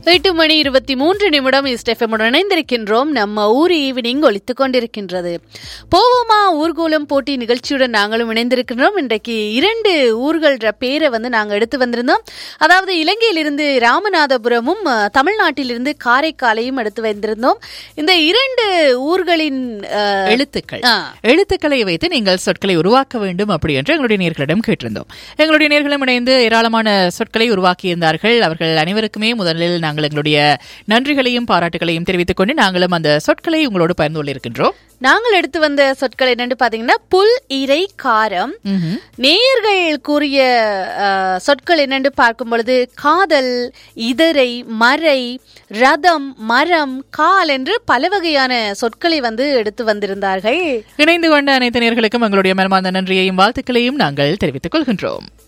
எட்டு மணி இருபத்தி மூன்று நிமிடம் இஸ்டெஃபமுடன் இணைந்திருக்கின்றோம் நம்ம ஊர் ஈவினிங் ஒலித்துக் கொண்டிருக்கின்றது போவோமா ஊர்கோலம் போட்டி நிகழ்ச்சியுடன் நாங்களும் இணைந்திருக்கின்றோம் இன்றைக்கு இரண்டு ஊர்கள்ற பேரை வந்து நாங்கள் எடுத்து வந்திருந்தோம் அதாவது இலங்கையிலிருந்து ராமநாதபுரமும் அஹ், தமிழ்நாட்டிலிருந்து காரைக்காலையும் எடுத்து வந்திருந்தோம் இந்த இரண்டு ஊர்களின் அஹ், எழுத்துக்கள் ஆ. எழுத்துக்களை வைத்து நீங்கள் சொற்களை உருவாக்க வேண்டும் அப்படி என்று எங்களுடைய நேர்களிடம் கேட்டிருந்தோம் எங்களுடைய நேர்களும் இணைந்து ஏராளமான சொற்களை உருவாக்கியிருந்தார்கள் அவர்கள் அனைவருக்குமே முதலில் நாங்கள் எங்களுடைய நன்றிகளையும் பாராட்டுகளையும் தெரிவித்துக் கொண்டு நாங்களும் அந்த சொற்களை உங்களோடு பகிர்ந்து கொண்டிருக்கின்றோம் நாங்கள் எடுத்து வந்த சொற்கள் என்னன்னு பாத்தீங்கன்னா புல் இறை காரம் நேயர்கள் கூறிய அஹ், சொற்கள் என்னன்னு பார்க்கும் பொழுது காதல் இதரை மறை ரதம் மரம் கால் என்று பல வகையான சொற்களை வந்து எடுத்து வந்திருந்தார்கள் இணைந்து கொண்ட அனைத்து நேர்களுக்கும் எங்களுடைய மனமார்ந்த நன்றியையும் வாழ்த்துக்களையும் நாங்கள் தெரிவித்துக் கொள்கின்றோம்